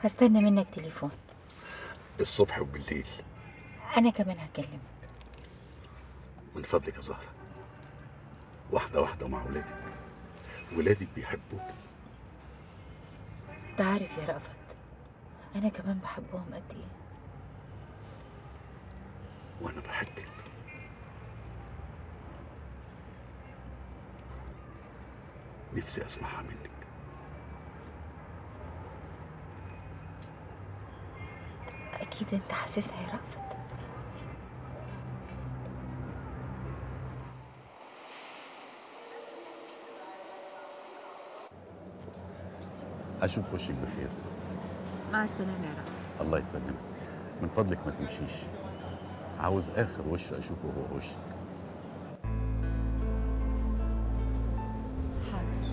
هستنى منك تليفون الصبح وبالليل انا كمان هكلمك من فضلك يا زهرة واحدة واحدة مع ولادك ولادك بيحبوك انت عارف يا رأفت انا كمان بحبهم قد ايه وانا بحبك نفسي اسمعها منك اكيد انت حاسسها يا رأفت اشوف وشك بخير مع السلامة يا رأفت الله يسلمك من فضلك ما تمشيش عاوز اخر وش اشوفه هو وشك حاضر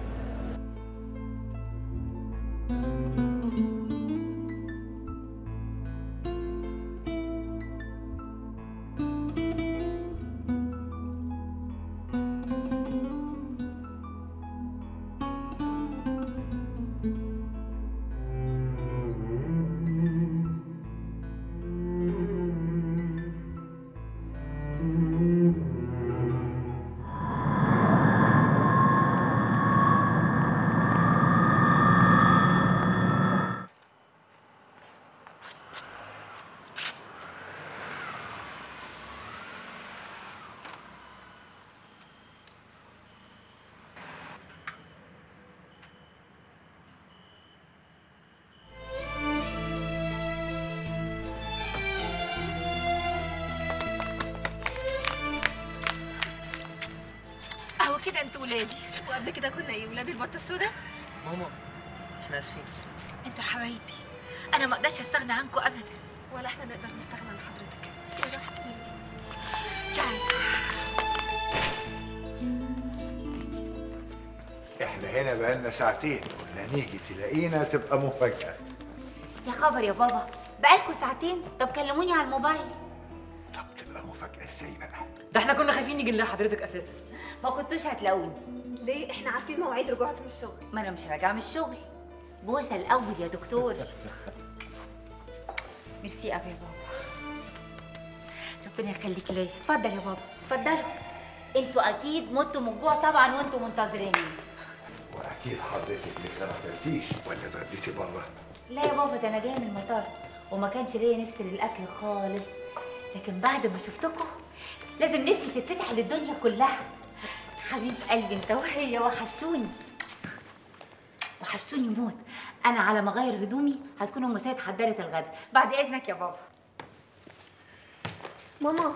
اهو كده انتوا ولادي وقبل كده كنا ايه ولاد البطه السوداء ماما احنا اسفين انتوا حبايبي انا ما اقدرش استغنى عنكم ابدا ولا احنا نقدر نستغنى عن حضرتك يا روح قلبي تعالي احنا هنا بقالنا ساعتين قلنا نيجي تلاقينا تبقى مفاجأة يا خبر يا بابا بقالكوا ساعتين طب كلموني على الموبايل طب تبقى مفاجأة ازاي بقى؟ ده احنا كنا خايفين نيجي نلاقي حضرتك اساسا ما كنتوش هتلاقوني ليه احنا عارفين مواعيد رجوعك من الشغل ما انا مش راجعه من الشغل بوسه الاول يا دكتور ميرسي قوي يا بابا ربنا يخليك ليا اتفضل يا بابا اتفضلوا انتوا اكيد متوا من الجوع طبعا وانتوا منتظريني واكيد حضرتك لسه ما اكلتيش ولا اتغديتي بره لا يا بابا ده انا جايه من المطار وما كانش ليا نفس للاكل خالص لكن بعد ما شفتكم لازم نفسي تتفتح للدنيا كلها حبيب قلبي انت وهي وحشتوني وحشتوني موت انا على ما اغير هدومي هتكون ام سيد حضرت الغدا بعد اذنك يا بابا ماما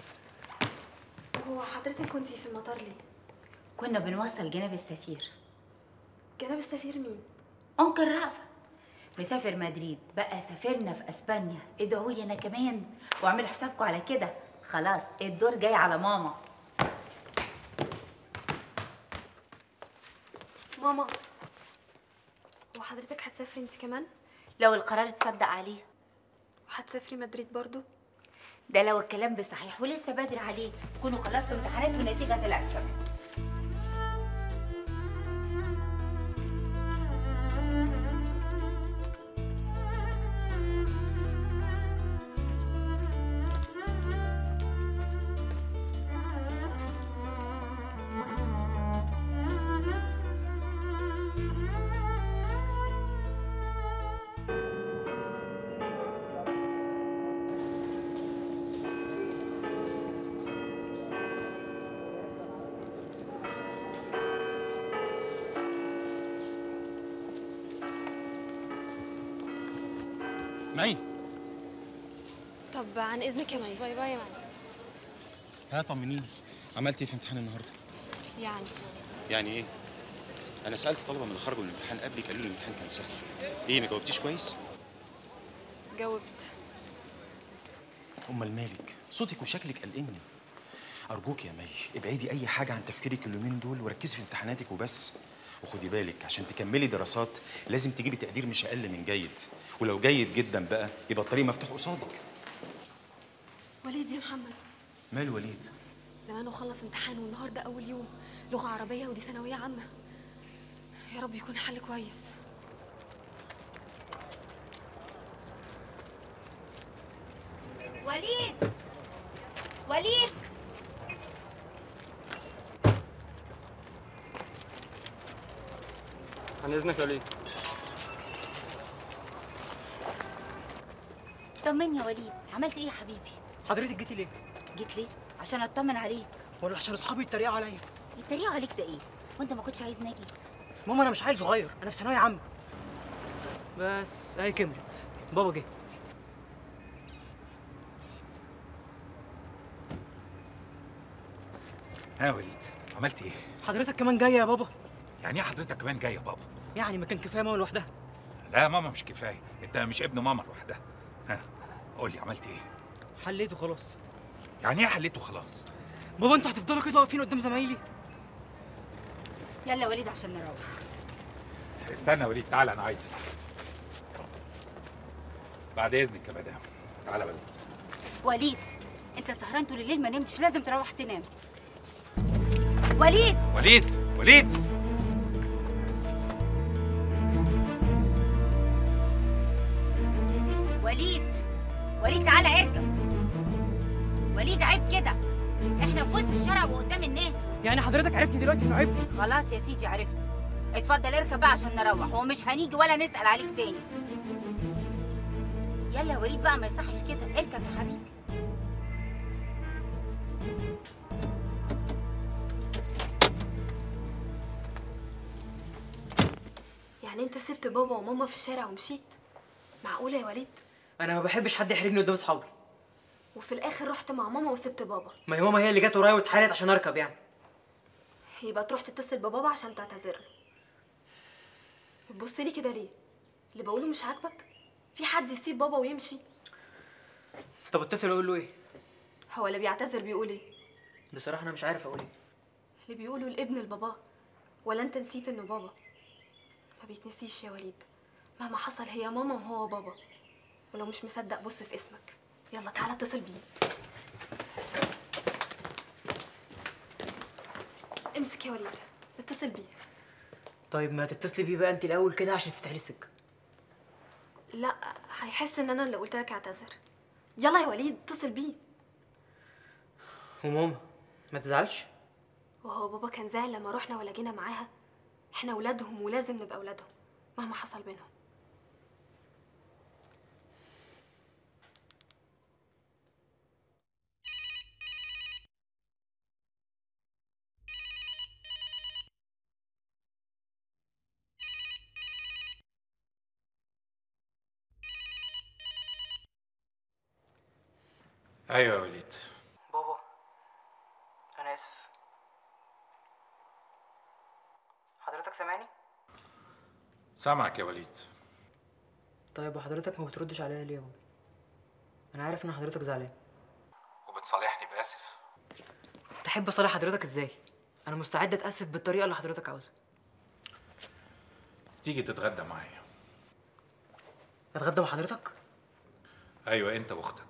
هو حضرتك كنتي في المطار ليه كنا بنوصل جناب السفير جناب السفير مين انكل رأفت مسافر مدريد بقى سافرنا في اسبانيا ادعوا لي انا كمان واعملوا حسابكم على كده خلاص الدور جاي على ماما ماما هو حضرتك هتسافري انت كمان لو القرار اتصدق عليه وهتسافري مدريد برضو ده لو الكلام بصحيح ولسه بدري عليه تكونوا خلصتوا امتحانات والنتيجه طلعت كمان معي طب عن اذنك يا مي باي باي يا مي ها طمنيني عملت ايه في امتحان النهارده يعني يعني ايه انا سالت طلبه من اللي خرجوا من الامتحان قبلي قالوا لي الامتحان كان سهل ايه ما جاوبتيش كويس جاوبت امال مالك صوتك وشكلك قلقني ارجوك يا مي ابعدي اي حاجه عن تفكيرك اليومين دول وركزي في امتحاناتك وبس وخدي بالك عشان تكملي دراسات لازم تجيبي تقدير مش اقل من جيد ولو جيد جدا بقى يبقى الطريق مفتوح قصادك وليد يا محمد مال وليد زمانه خلص امتحان والنهارده اول يوم لغه عربيه ودي ثانويه عامه يا رب يكون حل كويس وليد وليد عن اذنك يا وليد طمني يا وليد عملت ايه يا حبيبي حضرتك جيتي ليه؟ جيت ليه عشان اطمن عليك ولا عشان اصحابي يتريقوا عليا؟ يتريقوا عليك ده ايه وانت ما كنتش عايز ناجي ماما انا مش عيل صغير انا في ثانويه عامه بس هي كملت بابا جه ها يا وليد عملت ايه؟ حضرتك كمان جايه يا بابا يعني ايه حضرتك كمان جاي يا بابا؟ يعني ما كان كفايه ماما لوحدها لا ماما مش كفايه انت مش ابن ماما لوحدها ها قول لي عملت ايه؟ حليته خلاص يعني ايه حليته خلاص؟ بابا انتوا هتفضلوا كده واقفين قدام زمايلي يلا يا وليد عشان نروح استنى يا وليد تعالى انا عايزك بعد اذنك يا مدام تعالى يا وليد وليد انت سهران طول الليل ما نمتش لازم تروح تنام وليد وليد وليد وليد وليد تعالى اركب وليد عيب كده احنا في وسط الشارع وقدام الناس يعني حضرتك عرفتي دلوقتي انه عيب خلاص يا سيدي عرفت اتفضل اركب بقى عشان نروح ومش هنيجي ولا نسأل عليك تاني يلا يا وليد بقى ما يصحش كده اركب يا حبيبي يعني انت سبت بابا وماما في الشارع ومشيت معقولة يا وليد انا ما بحبش حد يحرجني قدام اصحابي وفي الاخر رحت مع ماما وسبت بابا ما هي ماما هي اللي جت ورايا واتحايلت عشان اركب يعني يبقى تروح تتصل ببابا عشان تعتذر له بتبص لي كده ليه اللي بقوله مش عاجبك في حد يسيب بابا ويمشي طب اتصل اقول له ايه هو اللي بيعتذر بيقول ايه بصراحه انا مش عارف اقول ايه اللي بيقولوا الابن لباباه ولا انت نسيت انه بابا ما بيتنسيش يا وليد مهما حصل هي ماما وهو بابا ولو مش مصدق بص في اسمك يلا تعالى اتصل بيه امسك يا وليد اتصل بيه طيب ما تتصلي بيه بقى انت الاول كده عشان تفتحي لي السكه لا هيحس ان انا اللي قلت لك اعتذر يلا يا وليد اتصل بيه وماما ما تزعلش وهو بابا كان زعل لما رحنا ولا جينا معاها احنا ولادهم ولازم نبقى ولادهم مهما حصل بينهم ايوه يا وليد بابا انا اسف حضرتك سامعني سامعك يا وليد طيب وحضرتك ما بتردش عليا ليه يا بابا انا عارف ان حضرتك زعلان وبتصالحني باسف تحب اصالح حضرتك ازاي انا مستعد اتاسف بالطريقه اللي حضرتك عاوزها تيجي تتغدى معايا اتغدى مع حضرتك ايوه انت واختك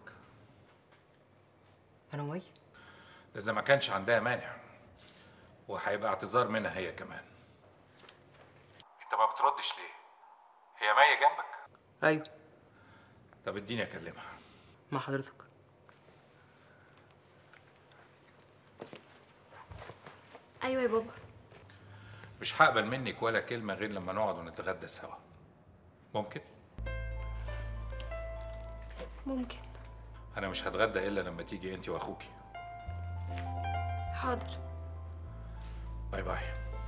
انا ومي ده اذا ما كانش عندها مانع وهيبقى اعتذار منها هي كمان انت ما بتردش ليه هي مايه جنبك ايوه طب اديني اكلمها مع حضرتك ايوه يا بابا مش هقبل منك ولا كلمه غير لما نقعد ونتغدى سوا ممكن ممكن انا مش هتغدى الا لما تيجي انت واخوكي حاضر باي باي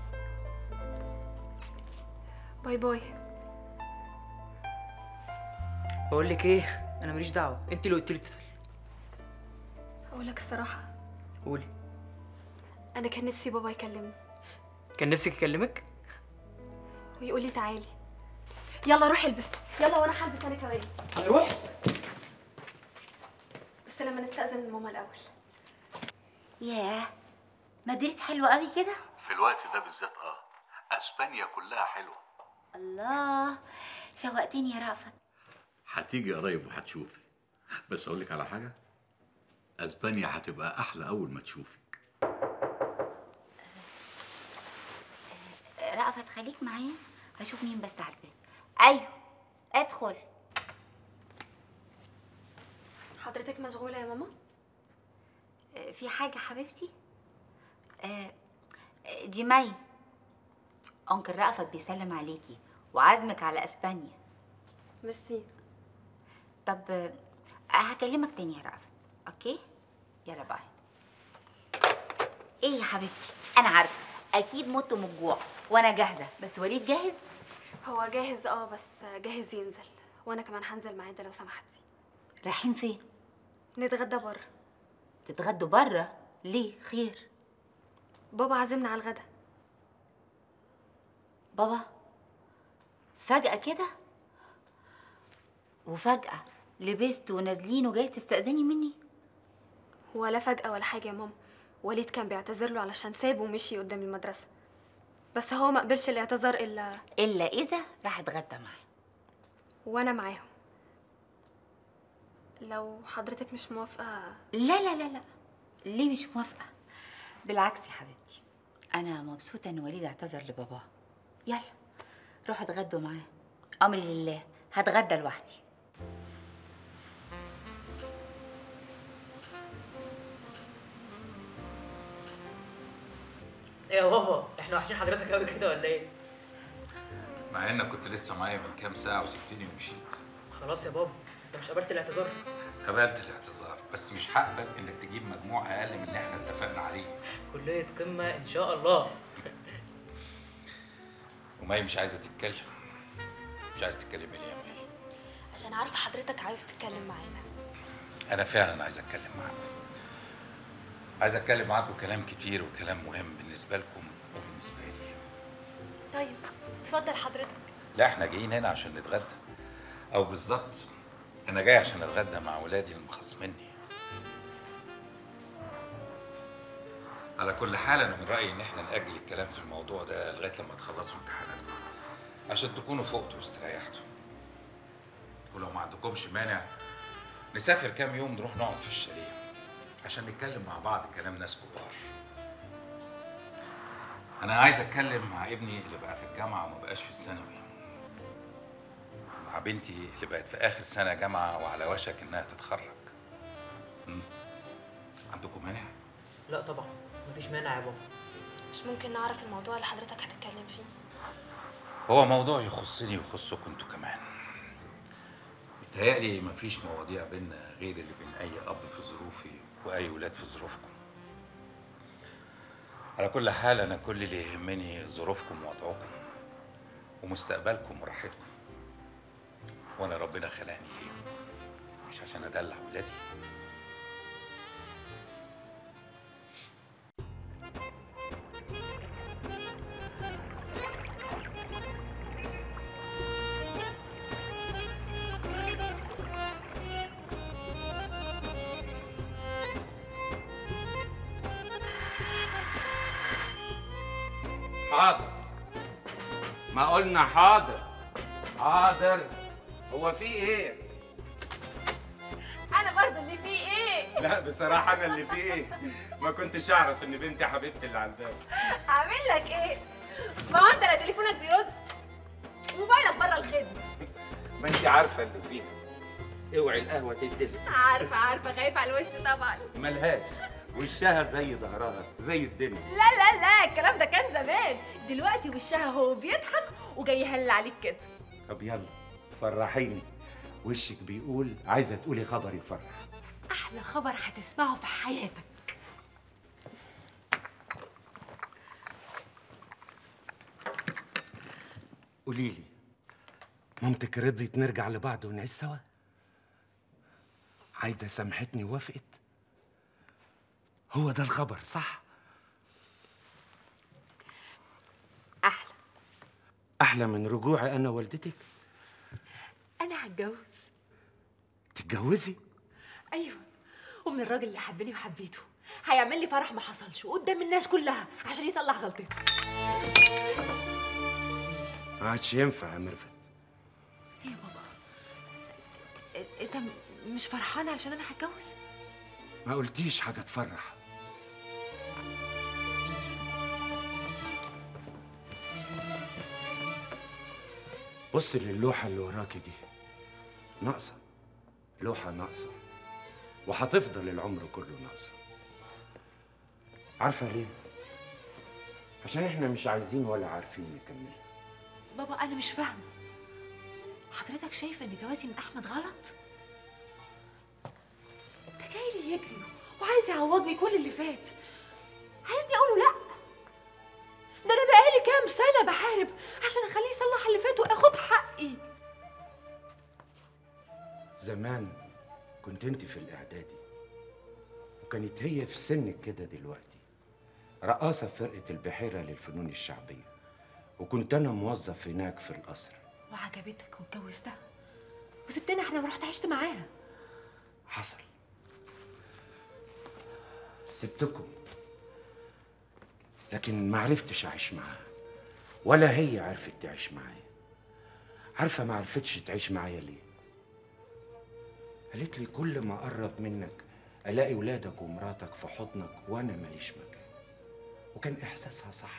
باي باي بقول لك ايه انا ماليش دعوه انت اللي قلت لي اتصل اقول لك الصراحه قولي انا كان نفسي بابا يكلمني كان نفسك يكلمك ويقول لي تعالي يلا روح البس يلا وانا هلبس انا كمان هنروح بس لما نستأذن من ماما الاول ياه مدريد حلوة قوي كده في الوقت ده بالذات اه اسبانيا كلها حلوه الله شوقتني يا رأفت هتيجي قريب وهتشوفي بس اقول لك على حاجه اسبانيا هتبقى احلى اول ما تشوفك رأفت خليك معايا هشوف مين بس على الباب ايوه ادخل حضرتك مشغولة يا ماما؟ آه، في حاجة حبيبتي؟ آه، آه، دي مي أنكل رأفت بيسلم عليكي وعازمك على أسبانيا ميرسي طب آه، هكلمك تاني يا رأفت أوكي؟ يلا باي إيه يا حبيبتي؟ أنا عارفة أكيد مت من الجوع وأنا جاهزة بس وليد جاهز؟ هو جاهز اه بس جاهز ينزل وانا كمان هنزل معاه ده لو سمحتي رايحين فين؟ نتغدى بره تتغدوا بره؟ ليه؟ خير بابا عازمنا على الغدا بابا فجأة كده وفجأة لبست ونازلين وجاي تستأذني مني ولا فجأة ولا حاجة يا ماما وليد كان بيعتذر له علشان سابه ومشي قدام المدرسة بس هو ما قبلش الاعتذار الا إلا إذا راح اتغدى معاه وانا معاهم لو حضرتك مش موافقة لا لا لا لا ليه مش موافقة بالعكس يا حبيبتي أنا مبسوطة إن وليد اعتذر لباباه يلا روحوا اتغدوا معاه أمري لله هتغدى لوحدي ايه يا بابا احنا وحشين حضرتك قوي كده ولا ايه مع انك كنت لسه معايا من كام ساعه وسبتني ومشيت خلاص يا بابا انت مش قبلت الاعتذار قبلت الاعتذار بس مش هقبل انك تجيب مجموع اقل من اللي احنا اتفقنا عليه كلية قمة ان شاء الله ومي مش عايزه تتكلم مش عايز تتكلم ليه يا مي عشان عارفة حضرتك عاوز تتكلم معانا انا فعلا عايز اتكلم معاكم عايز اتكلم معاكم كلام كتير وكلام مهم بالنسبه لكم وبالنسبه لي طيب اتفضل حضرتك لا احنا جايين هنا عشان نتغدى او بالظبط انا جاي عشان اتغدى مع ولادي المخاصميني على كل حال انا من رايي ان احنا ناجل الكلام في الموضوع ده لغايه لما تخلصوا امتحاناتكم عشان تكونوا فقتوا واستريحتوا ولو ما عندكمش مانع نسافر كام يوم نروح نقعد في الشاليه عشان نتكلم مع بعض كلام ناس كبار انا عايز اتكلم مع ابني اللي بقى في الجامعه وما بقاش في الثانوي مع بنتي اللي بقت في اخر سنه جامعه وعلى وشك انها تتخرج مم. عندكم مانع لا طبعا مفيش مانع يا بابا مش ممكن نعرف الموضوع اللي حضرتك هتتكلم فيه هو موضوع يخصني ويخصكم انتوا كمان متهيألي مفيش مواضيع بينا غير اللي بين أي أب في ظروفي وأي ولاد في ظروفكم على كل حال أنا كل اللي يهمني ظروفكم ووضعكم ومستقبلكم وراحتكم وأنا ربنا خلقني ليه مش عشان أدلع ولادي حاضر ما قلنا حاضر حاضر هو في ايه انا برضو اللي فيه ايه لا بصراحة أنا اللي فيه إيه؟ ما كنتش أعرف إن بنتي حبيبتي اللي على الباب. اعمل لك ايه ما هو انت لا تليفونك بيرد موبايلك بره الخدمه ما انت عارفة اللي فيها اوعي القهوة تدلك عارفه عارفه خايفه على الوش طبعا ملهاش وشها زي ظهرها زي الدنيا لا لا لا الكلام ده كان زمان دلوقتي وشها هو بيضحك وجاي يهل عليك كده طب يلا فرحيني وشك بيقول عايزة تقولي خبر يفرح احلى خبر هتسمعه في حياتك قولي لي مامتك رضيت نرجع لبعض ونعيش سوا عايدة سامحتني ووافقت هو ده الخبر صح احلى أحلى من رجوعي أنا والدتك انا هتجوز تتجوزي ايوه ومن الراجل اللي حبني وحبيته هيعمل لي فرح ما حصلش قدام الناس كلها عشان يصلح غلطته ما عادش ينفع يا ميرفت ايه يا بابا إ- انت م- مش فرحان علشان انا هتجوز ما قلتيش حاجة تفرح بص للوحة اللي وراكي دي ناقصة لوحة ناقصة وهتفضل العمر كله ناقصة عارفة ليه؟ عشان احنا مش عايزين ولا عارفين نكملها بابا انا مش فاهمه حضرتك شايف ان جوازي من احمد غلط ده جاي لي يجري وعايز يعوضني كل اللي فات عايزني اقول له لا ده انا بقالي كام سنه بحارب عشان اخليه يصلح اللي فات واخد حقي زمان كنت انت في الاعدادي وكانت هي في سنك كده دلوقتي رقاصة في فرقة البحيرة للفنون الشعبية وكنت أنا موظف هناك في القصر وعجبتك واتجوزتها وسبتنا احنا ورحت عشت معاها حصل سبتكم لكن ما عرفتش أعيش معاها ولا هي عرفت تعيش معايا عارفة ما عرفتش تعيش معايا ليه قالت لي كل ما أقرب منك ألاقي ولادك ومراتك في حضنك وأنا ماليش مكان وكان إحساسها صح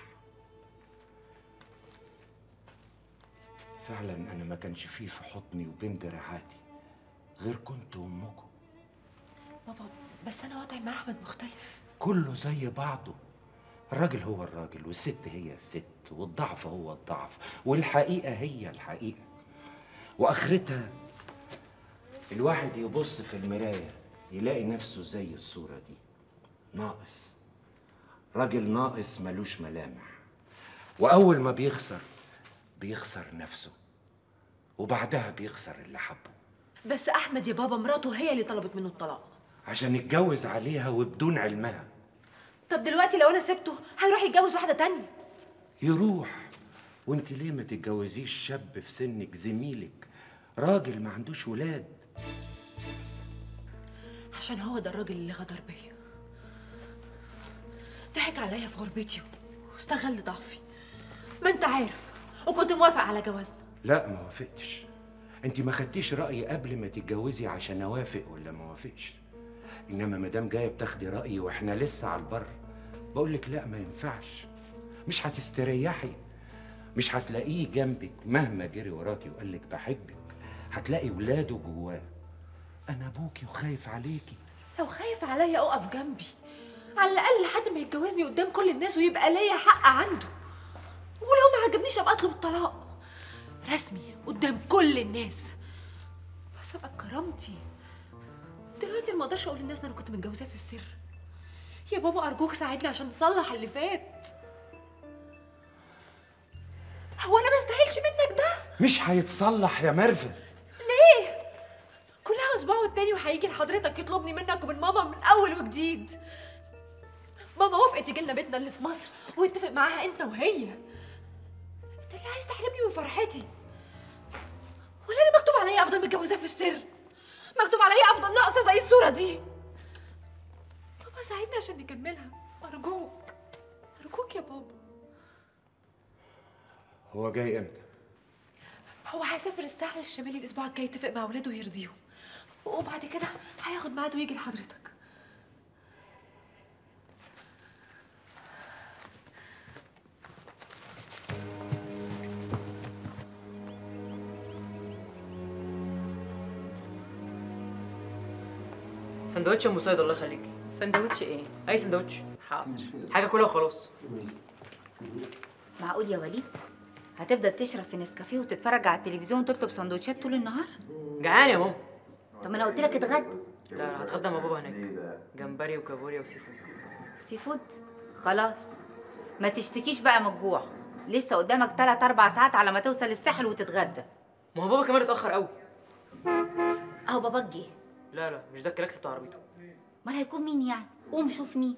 فعلا أنا ما كانش فيه في حضني وبين دراعاتي غير كنت وأمكم بابا بس انا وضعي مع احمد مختلف كله زي بعضه الراجل هو الراجل والست هي الست والضعف هو الضعف والحقيقة هي الحقيقة وآخرتها الواحد يبص في المراية يلاقي نفسه زي الصورة دي ناقص راجل ناقص ملوش ملامح وأول ما بيخسر بيخسر نفسه وبعدها بيخسر اللي حبه بس احمد يا بابا مراته هي اللي طلبت منه الطلاق عشان يتجوز عليها وبدون علمها طب دلوقتي لو انا سبته هيروح يتجوز واحده تانية يروح وانت ليه ما تتجوزيش شاب في سنك زميلك راجل ما عندوش ولاد عشان هو ده الراجل اللي غدر بيا ضحك عليا في غربتي واستغل ضعفي ما انت عارف وكنت موافق على جوازنا لا ما وافقتش انت ما خدتيش رايي قبل ما تتجوزي عشان اوافق ولا ما اوافقش انما ما دام جايه بتاخدي رايي واحنا لسه على البر بقول لك لا ما ينفعش مش هتستريحي مش هتلاقيه جنبك مهما جري وراكي وقال لك بحبك هتلاقي ولاده جواه انا ابوكي وخايف عليكي لو خايف عليا اقف جنبي على الاقل لحد ما يتجوزني قدام كل الناس ويبقى ليا حق عنده ولو ما عجبنيش ابقى اطلب الطلاق رسمي قدام كل الناس بس ابقى بكرامتي دلوقتي أنا ما اقدرش اقول للناس ان انا كنت متجوزاه في السر يا بابا ارجوك ساعدني عشان نصلح اللي فات هو انا ما استاهلش منك ده مش هيتصلح يا مرفد ليه كلها اسبوع والتاني وهيجي لحضرتك يطلبني منك ومن ماما من اول وجديد ماما وافقت يجي لنا بيتنا اللي في مصر ويتفق معاها انت وهي انت ليه عايز تحرمني من فرحتي ولا انا مكتوب عليا افضل متجوزاه في السر مكتوب عليا افضل ناقصه زي الصوره دي بابا ساعدني عشان نكملها ارجوك ارجوك يا بابا هو جاي امتى هو هيسافر الساحل الشمالي الاسبوع الجاي يتفق مع ولاده ويرضيهم وبعد كده هياخد ميعاد ويجي لحضرتك سندوتش ام سيد الله يخليكي سندوتش ايه؟ اي سندوتش حاضر حاجه كلها وخلاص معقول يا وليد هتفضل تشرب في نسكافيه وتتفرج على التلفزيون وتطلب سندوتشات طول النهار جعان يا ماما طب ما انا قلت لك اتغدى لا لا هتغدى مع بابا هناك جمبري وكابوريا وسي فود سي فود خلاص ما تشتكيش بقى من الجوع لسه قدامك 3 4 ساعات على ما توصل الساحل وتتغدى ما هو بابا كمان اتاخر قوي اهو باباك جه لا لا مش ده الكلاكس بتاع عربيته امال هيكون مين يعني قوم شوف مين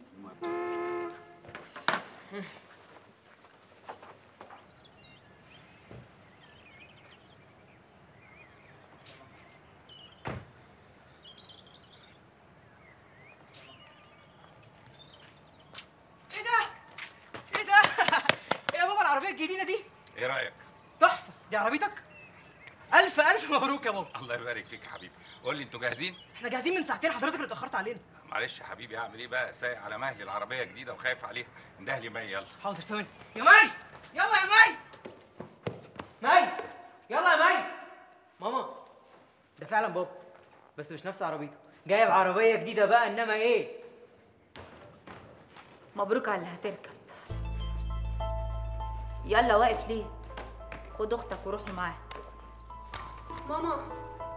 ايه ده ايه ده ايه يا بابا العربيه الجديده دي ايه رايك تحفه دي عربيتك الف الف مبروك يا بابا الله يبارك فيك يا حبيبي قول لي انتوا جاهزين احنا جاهزين من ساعتين حضرتك اللي اتاخرت علينا معلش يا حبيبي اعمل ايه بقى سايق على مهلي العربيه جديده وخايف عليها انده لي مي يلا حاضر ثواني يا مي يلا يا مي مي يلا يا مي ماما ده فعلا بابا بس مش نفس عربيته جايب عربيه جديده بقى انما ايه مبروك على اللي هتركب يلا واقف ليه خد اختك وروحوا معاها ماما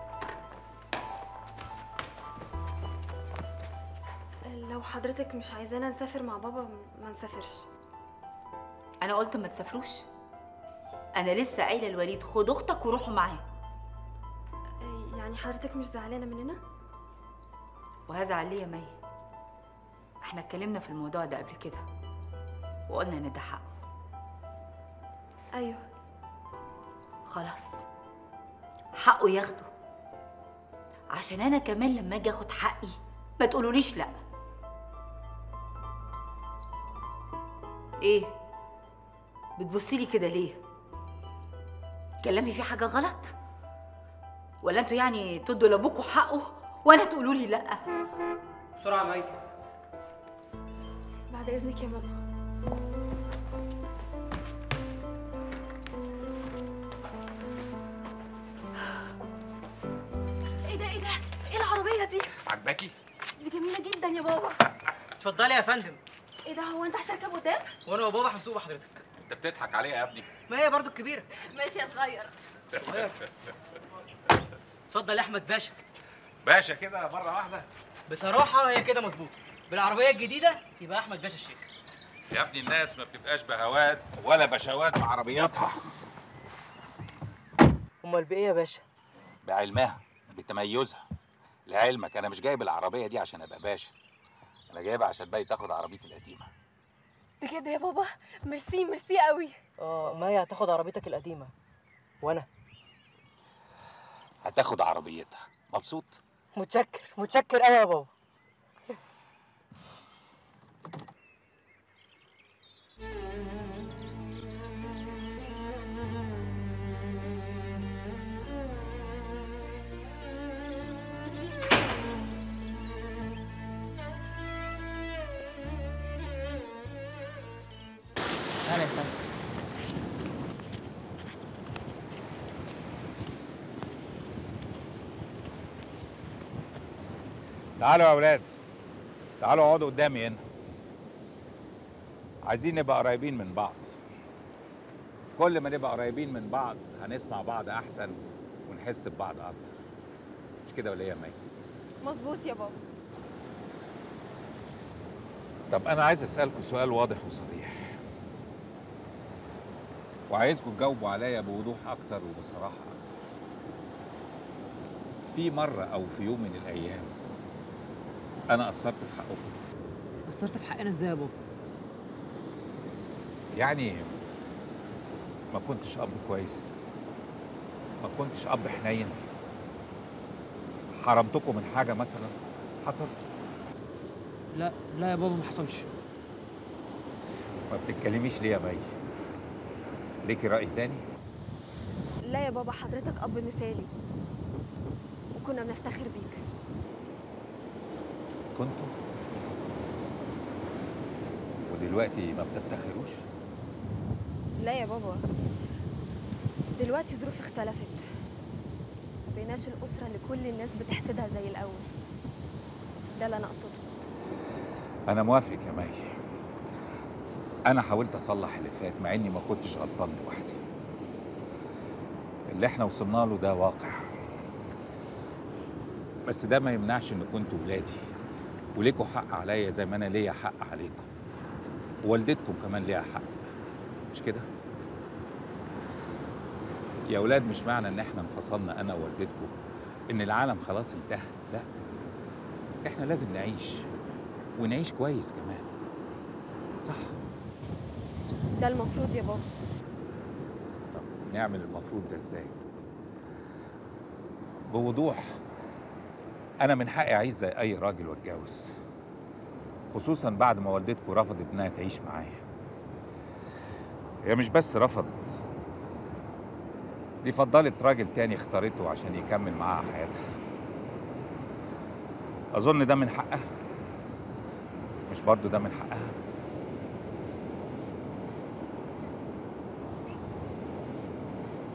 لو حضرتك مش عايزانا نسافر مع بابا ما نسافرش انا قلت ما تسافروش انا لسه قايله لوليد خد اختك وروحوا معاه يعني حضرتك مش زعلانه مننا وهزعل ليه يا مي احنا اتكلمنا في الموضوع ده قبل كده وقلنا ان ده حقه ايوه خلاص حقه ياخده عشان انا كمان لما اجي اخد حقي ما تقولوليش لا ايه بتبصيلي كده ليه كلامي فيه حاجه غلط ولا انتوا يعني تدوا لابوكوا حقه وانا تقولوا لي لا بسرعه يا مي بعد اذنك يا ماما ايه ده ايه ده ايه العربيه دي عجباكي دي جميله جدا يا بابا اتفضلي يا فندم ايه ده هو انت هتركب قدام وانا وبابا هنسوق بحضرتك انت بتضحك عليها يا ابني ما هي برضو الكبيره ماشي يا صغير اتفضل يا احمد باشا باشا كده مره واحده بصراحه هي كده مظبوط بالعربيه الجديده يبقى احمد باشا الشيخ يا ابني الناس ما بتبقاش بهوات ولا بشوات بعربياتها امال بايه يا باشا بعلمها بتميزها لعلمك انا مش جايب العربيه دي عشان ابقى باشا انا جايبها عشان باقي تاخد عربيتي القديمه بجد يا بابا ميرسي ميرسي قوي اه ما هي هتاخد عربيتك القديمه وانا هتاخد عربيتها مبسوط متشكر متشكر قوي يا بابا اهلا يا فندم تعالوا يا اولاد تعالوا اقعدوا قدامي هنا عايزين نبقى قريبين من بعض كل ما نبقى قريبين من بعض هنسمع بعض احسن ونحس ببعض اكتر مش كده ولا ايه يا مي مظبوط يا بابا طب انا عايز اسالكم سؤال واضح وصريح وعايزكم تجاوبوا عليا بوضوح اكتر وبصراحه اكتر في مره او في يوم من الايام انا قصرت في حقكم قصرت في حقنا ازاي يا بابا يعني ما كنتش اب كويس ما كنتش اب حنين حرمتكم من حاجه مثلا حصل لا لا يا بابا ما حصلش ما بتتكلميش ليه يا مي ليكي راي تاني لا يا بابا حضرتك اب مثالي وكنا بنفتخر بيك كنتوا ودلوقتي ما بتفتخروش لا يا بابا دلوقتي ظروف اختلفت ما بقيناش الأسرة اللي كل الناس بتحسدها زي الأول ده اللي أنا أقصده انا موافق يا مي انا حاولت اصلح اللي فات مع اني ما كنتش غلطان لوحدي اللي احنا وصلنا له ده واقع بس ده ما يمنعش ان كنتوا ولادي وليكوا حق عليا زي ما انا ليا حق عليكم ووالدتكم كمان ليها حق مش كده يا اولاد مش معنى ان احنا انفصلنا انا ووالدتكم ان العالم خلاص انتهى لا احنا لازم نعيش ونعيش كويس كمان صح ده المفروض يا بابا نعمل المفروض ده ازاي بوضوح انا من حقي اعيش زي اي راجل واتجوز خصوصا بعد ما والدتكم رفضت انها تعيش معايا هي مش بس رفضت دي فضلت راجل تاني اختارته عشان يكمل معاها حياتها اظن ده من حقها مش برضو ده من حقها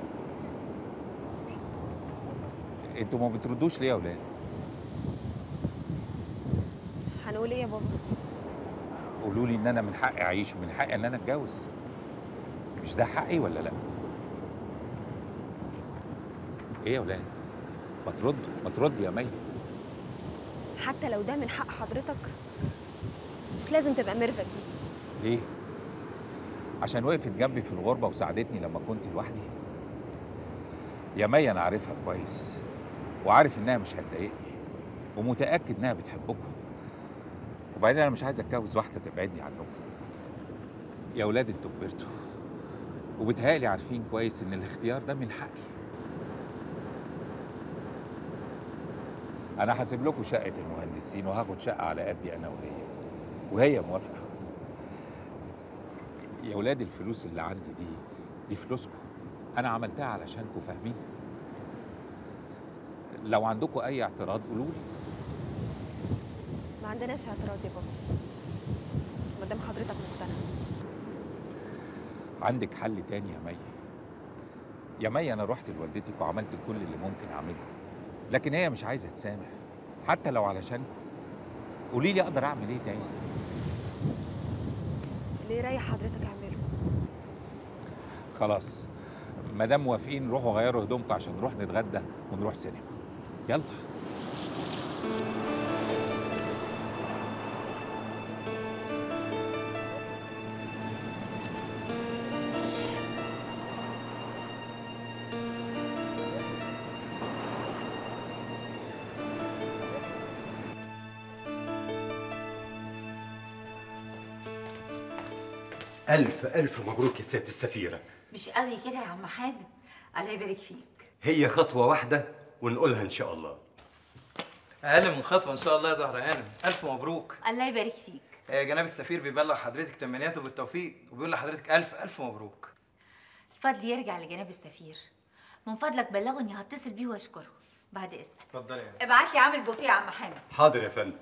انتوا ما بتردوش ليه يا ولاد هنقول ايه يا بابا قولوا لي ان انا من حقي اعيش ومن حقي ان انا اتجوز مش ده حقي ولا لا ايه يا ولاد ما تردوا ما تردي يا مي حتى لو ده من حق حضرتك مش لازم تبقى ميرفت دي ليه عشان وقفت جنبي في الغربه وساعدتني لما كنت لوحدي يا مي انا عارفها كويس وعارف انها مش هتضايقني ومتاكد انها بتحبكم وبعدين انا مش عايز اتجوز واحده تبعدني عنكم يا ولاد انتوا كبرتوا وبتهيألي عارفين كويس ان الاختيار ده من حقي انا هسيب لكم شقه المهندسين وهاخد شقه على قدي انا وهي وهي موافقه يا ولاد الفلوس اللي عندي دي دي فلوسكم انا عملتها علشانكم فاهمين لو عندكم اي اعتراض قولوا لي ما عندناش اعتراض يا بابا ما دام حضرتك مقتنع عندك حل تاني يا مي يا مي انا رحت لوالدتك وعملت كل اللي ممكن اعمله لكن هي مش عايزه تسامح حتى لو علشان قولي لي اقدر اعمل ايه تاني اللي يريح حضرتك اعمله خلاص ما دام موافقين روحوا غيروا هدومكم عشان نروح نتغدى ونروح سينما يلا ألف ألف مبروك يا سيادة السفيرة مش قوي كده يا عم حامد الله يبارك فيك هي خطوة واحدة ونقولها إن شاء الله اقل من خطوه ان شاء الله يا زهره هانم الف مبروك الله يبارك فيك آه، جناب السفير بيبلغ حضرتك تمنياته بالتوفيق وبيقول لحضرتك الف الف مبروك الفضل يرجع لجناب السفير من فضلك بلغه اني هتصل بيه واشكره بعد اذنك اتفضلي يا ابعت لي عامل بوفيه يا عم حامد حاضر يا فندم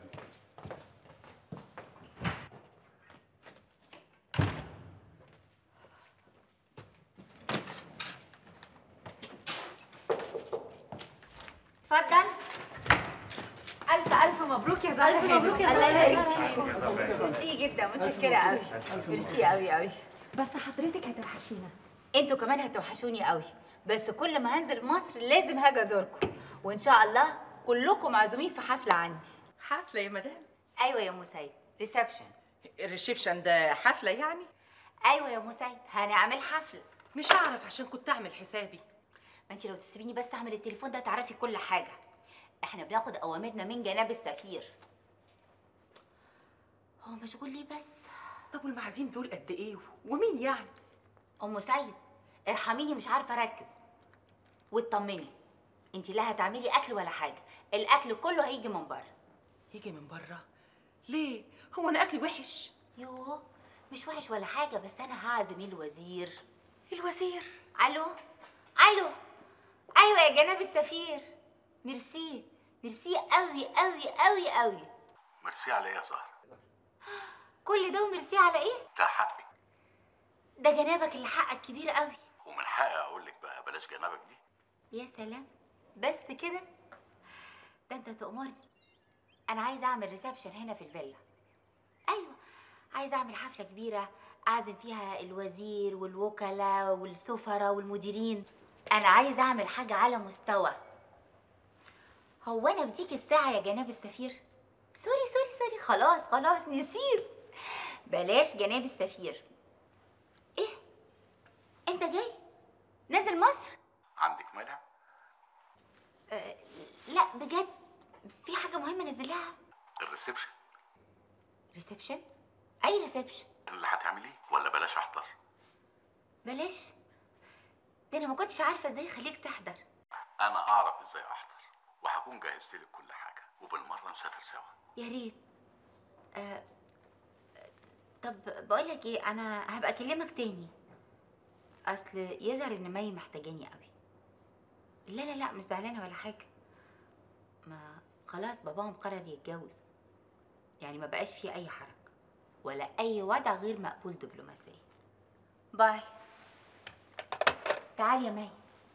اتفضل الف الف مبروك يا زهره ألف مبروك يا الله زهرة يبارك هانم. فيك ميرسي جدا متشكره قوي ميرسي قوي قوي بس حضرتك هتوحشينا انتوا كمان هتوحشوني قوي بس كل ما هنزل مصر لازم هاجي ازوركم وان شاء الله كلكم معزومين في حفله عندي حفلة يا مدام ايوه يا ام سيد ريسبشن الريسبشن ده حفلة يعني؟ ايوه يا ام سيد هنعمل حفله مش هعرف عشان كنت اعمل حسابي ما انت لو تسيبيني بس اعمل التليفون ده تعرفي كل حاجه احنا بناخد اوامرنا من جناب السفير هو مشغول ليه بس طب والمعازيم دول قد ايه ومين يعني ام سيد ارحميني مش عارفه اركز واطمني انت لا هتعملي اكل ولا حاجه الاكل كله هيجي من بره يجي من بره ليه هو انا اكلي وحش يوه مش وحش ولا حاجه بس انا هعزم الوزير الوزير الو الو ايوه يا جناب السفير ميرسي ميرسي قوي قوي قوي قوي ميرسي على ايه يا زهر كل ده وميرسي على ايه ده حقك ده جنابك اللي حقك كبير قوي ومن حقي اقول لك بقى بلاش جنابك دي يا سلام بس كده ده انت تأمرني انا عايزه اعمل ريسبشن هنا في الفيلا ايوه عايزه اعمل حفله كبيره اعزم فيها الوزير والوكلاء والسفراء والمديرين انا عايزه اعمل حاجه على مستوى هو انا في ديك الساعه يا جناب السفير سوري سوري سوري خلاص خلاص نسيت بلاش جناب السفير ايه انت جاي نازل مصر عندك مانع أه لا بجد في حاجه مهمه نزلها الريسبشن ريسبشن اي ريسبشن اللي هتعمليه ولا بلاش احضر بلاش ده انا ما كنتش عارفه ازاي اخليك تحضر انا اعرف ازاي احضر وهكون جهزت لك كل حاجه وبالمره نسافر سوا يا ريت أه طب بقول لك ايه انا هبقى اكلمك تاني اصل يظهر ان مي محتاجاني قوي لا لا لا مش زعلانه ولا حاجه ما خلاص باباهم قرر يتجوز يعني ما بقاش فيه اي حرج ولا اي وضع غير مقبول دبلوماسيا باي تعالي يا مي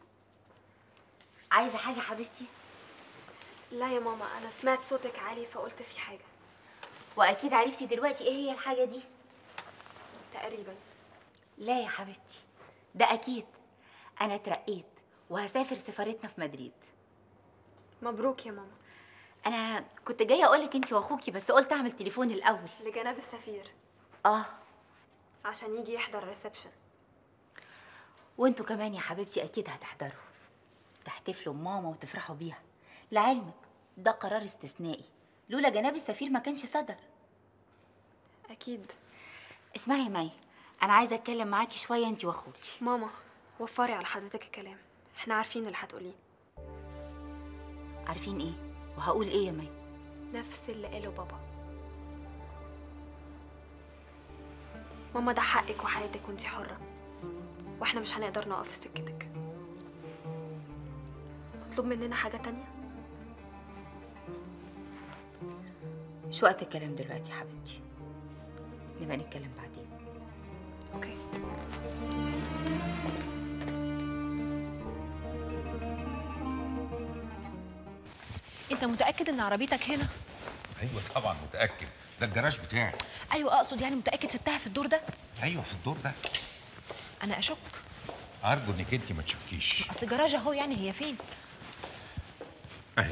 عايزه حاجه حبيبتي لا يا ماما انا سمعت صوتك عالي فقلت في حاجه واكيد عرفتي دلوقتي ايه هي الحاجه دي تقريبا لا يا حبيبتي ده اكيد انا اترقيت وهسافر سفارتنا في مدريد مبروك يا ماما انا كنت جايه اقولك انت واخوكي بس قلت اعمل تليفون الاول لجناب السفير اه عشان يجي يحضر الريسبشن وانتوا كمان يا حبيبتي اكيد هتحضروا تحتفلوا بماما وتفرحوا بيها لعلمك ده قرار استثنائي لولا جناب السفير ما كانش صدر اكيد اسمعي يا مي انا عايزه اتكلم معاكي شويه انت واخوكي ماما وفري على حضرتك الكلام احنا عارفين اللي هتقوليه عارفين ايه وهقول ايه يا مي نفس اللي قاله بابا ماما ده حقك وحياتك وانتي حرة واحنا مش هنقدر نقف في سكتك مطلوب مننا حاجة تانية مش وقت الكلام دلوقتي يا حبيبتي نبقى نتكلم بعدين اوكي انت متاكد ان عربيتك هنا ايوه طبعا متاكد ده الجراج بتاعي ايوه اقصد يعني متاكد سبتها في الدور ده ايوه في الدور ده انا اشك ارجو انك انت ما تشكيش اصل الجراج اهو يعني هي فين اهي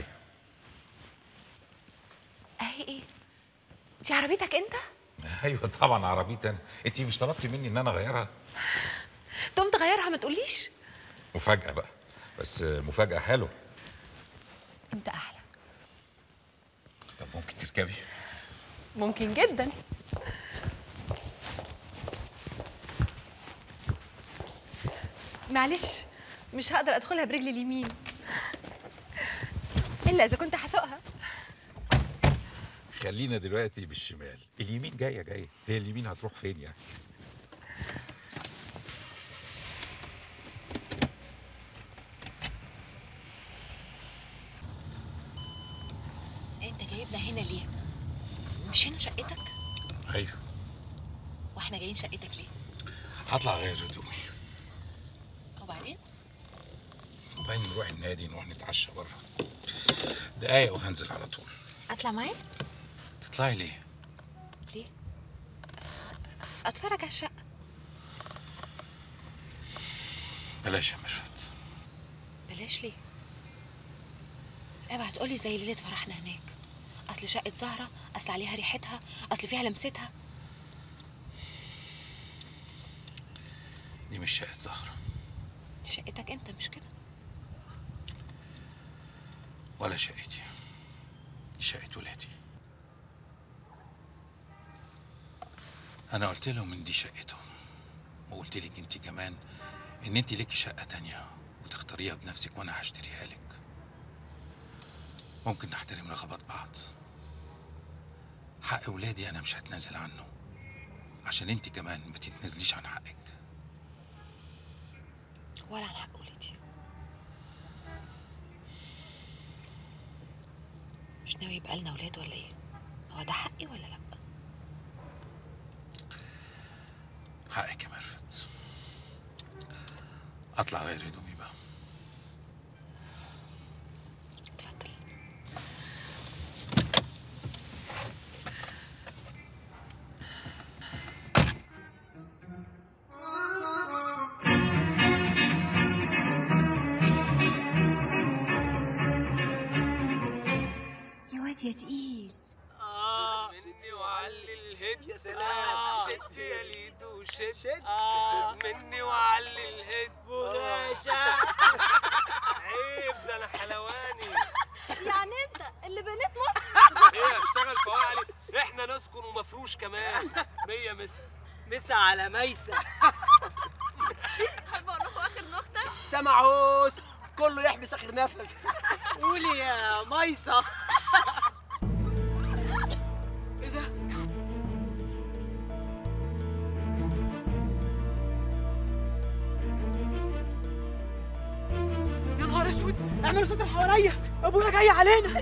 اهي ايه دي عربيتك انت ايوه طبعا عربيتي انا انت مش طلبتي مني ان انا اغيرها تقوم تغيرها ما تقوليش مفاجاه بقى بس مفاجاه حلوه انت احلى طب ممكن تركبي ممكن جدا معلش مش هقدر ادخلها برجلي اليمين الا اذا كنت هسوقها خلينا دلوقتي بالشمال اليمين جايه جايه هي اليمين هتروح فين يعني انت جايبنا هنا ليه مش هنا شقتك ايوه واحنا جايين شقتك ليه هطلع اغير هدومي وبعدين وبعدين نروح النادي نروح نتعشى بره دقايق وهنزل على طول اطلع معاك تطلعي ليه ليه اتفرج على الشقه بلاش يا مشفت بلاش ليه اوعى تقولي زي ليله فرحنا هناك اصل شقه زهره اصل عليها ريحتها اصل فيها لمستها دي مش شقه زهره دي شقتك انت مش كده ولا شقتي دي شقه ولادي انا قلت لهم ان دي شقتهم وقلت لك انت كمان ان انت ليكي شقه تانية وتختاريها بنفسك وانا هشتريها لك ممكن نحترم رغبات بعض حق ولادي انا مش هتنازل عنه عشان انت كمان ما تتنازليش عن حقك ولا عن حق ولادي مش ناوي يبقى لنا ولاد ولا ايه هو ده حقي ولا لا حقك يا مرفت اطلع غير هدومي بقى يا واد يا تقيل اه مني وعلي الهد يا سلام. شد يا ليدو شد شد مني وعلي الهد بغاشة عيب ده انا حلواني يعني انت اللي بنيت مصر ايه اشتغل فواعلي احنا نسكن ومفروش كمان مية مسا مسا على ميسة تحب اقول لكم اخر نكته سمعوس كله يحبس اخر نفس قولي يا ميسة ايه ده يا نهار اسود اعملوا ستر حواليا ابويا جاي علينا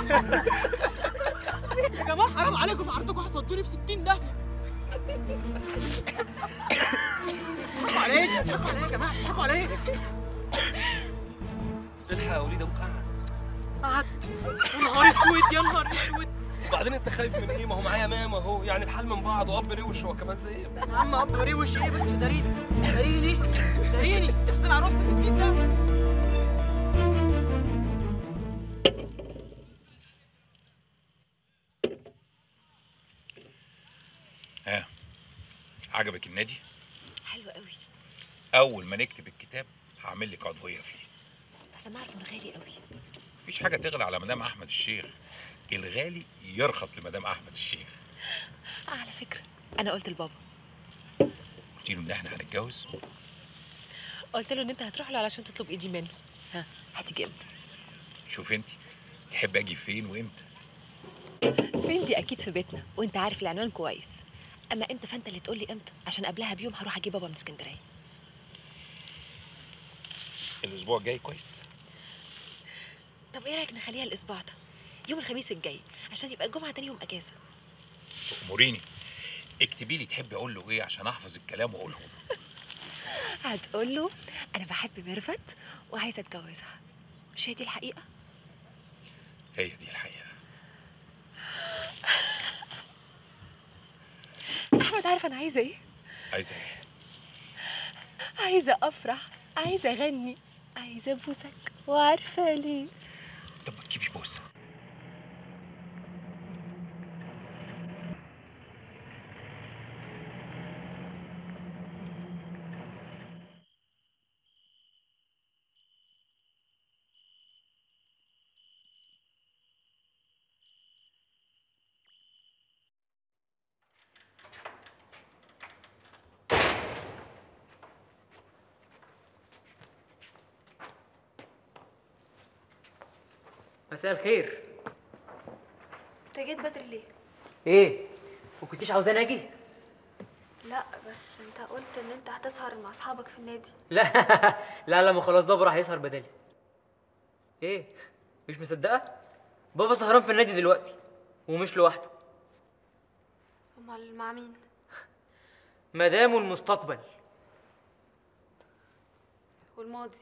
يا جماعه حرام عليكم في عرضكم هتودوني في 60 داهيه حقوا عليك حقوا عليا يا جماعه حقوا عليا الحق يا وليد ابوك قعد قعدت يا نهار اسود يا نهار اسود وبعدين انت خايف من ايه ما هو معايا ماما اهو يعني الحال من بعض واب روش هو كمان زي يا عم اب روش ايه بس داريني داريني داريني احسن اعرف في السكين ده ها عجبك النادي حلو قوي اول ما نكتب الكتاب هعمل لك عضويه فيه بس انا عارفه انه غالي قوي مفيش حاجه تغلى على مدام احمد الشيخ الغالي يرخص لمدام احمد الشيخ آه على فكره انا قلت لبابا قلت له ان احنا هنتجوز قلت له ان انت هتروح له علشان تطلب ايدي منه ها هتيجي امتى شوف انت تحب اجي فين وامتى فين دي اكيد في بيتنا وانت عارف العنوان كويس اما امتى فانت اللي تقول لي امتى عشان قبلها بيوم هروح اجيب بابا من اسكندريه الاسبوع الجاي كويس طب ايه رايك نخليها الاسبوع ده يوم الخميس الجاي عشان يبقى الجمعه تاني يوم اجازه تأمريني اكتبي لي تحبي اقول له ايه عشان احفظ الكلام واقوله هتقول له انا بحب ميرفت وعايزه اتجوزها مش هي دي الحقيقه هي دي الحقيقه احمد عارف انا عايزه ايه عايزه ايه عايزه افرح عايزه اغني عايزه ابوسك وعارفه ليه طب ما تجيبي بوسه مساء الخير انت جيت بدري ليه ايه ما كنتيش عاوزاني اجي لا بس انت قلت ان انت هتسهر مع اصحابك في النادي لا لا لا ما خلاص بابا راح يسهر بدالي ايه مش مصدقه بابا سهران في النادي دلوقتي ومش لوحده امال مع مين مدام المستقبل والماضي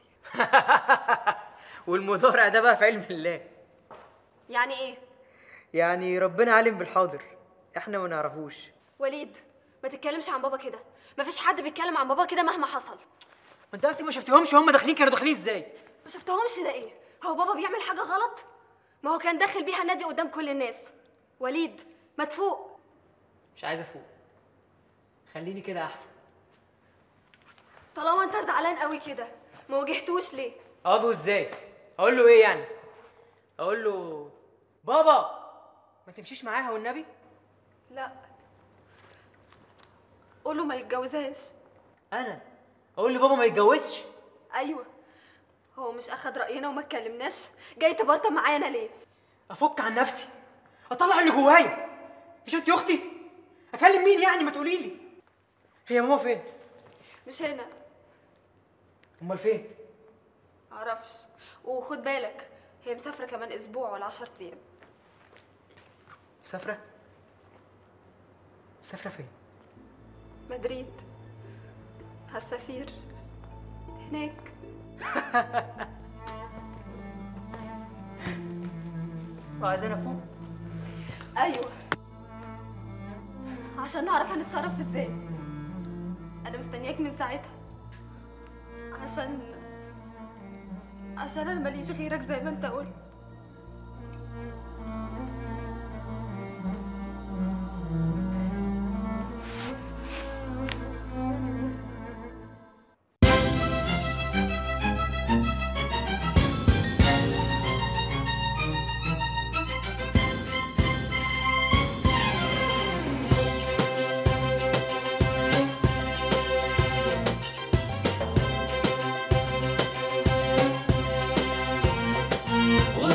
والمضارع ده بقى في علم الله يعني ايه يعني ربنا عالم بالحاضر احنا ما نعرفوش وليد ما تتكلمش عن بابا كده مفيش حد بيتكلم عن بابا كده مهما حصل ما انت اصلي ما شفتيهمش هم داخلين كانوا داخلين ازاي ما شفتهمش ده ايه هو بابا بيعمل حاجه غلط ما هو كان داخل بيها النادي قدام كل الناس وليد ما تفوق مش عايز افوق خليني كده احسن طالما انت زعلان قوي كده ما واجهتوش ليه اواجهه ازاي اقول له ايه يعني اقول له بابا ما تمشيش معاها والنبي لا قوله ما يتجوزهاش انا اقول لبابا ما يتجوزش ايوه هو مش اخد راينا وما اتكلمناش جاي تبرطم معايا انا ليه افك عن نفسي اطلع اللي جوايا مش انت اختي اكلم مين يعني ما تقولي لي هي ماما فين مش هنا امال فين معرفش وخد بالك هي مسافره كمان اسبوع ولا عشر ايام مسافره مسافره فين مدريد هالسفير هناك وعايزاني افوق ايوه عشان نعرف هنتصرف ازاي انا مستنياك من ساعتها عشان عشان انا ماليش غيرك زي ما انت قلت ولا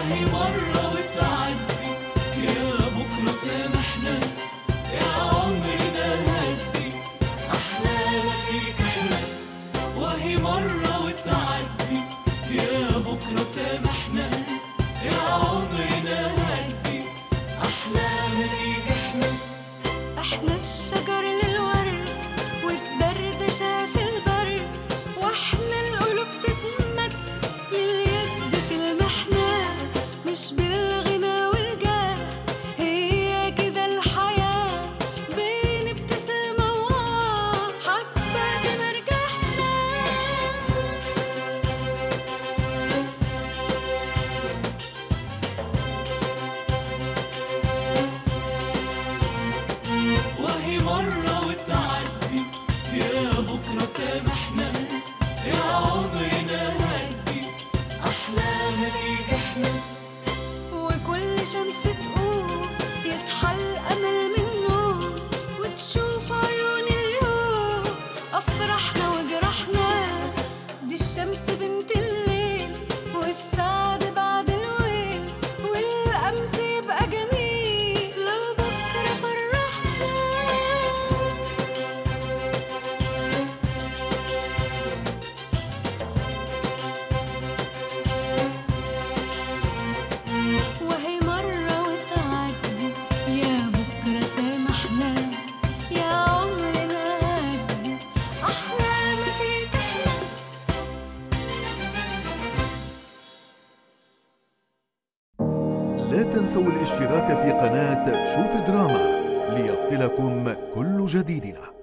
لا تنسوا الاشتراك في قناة شوف دراما ليصلكم كل جديدنا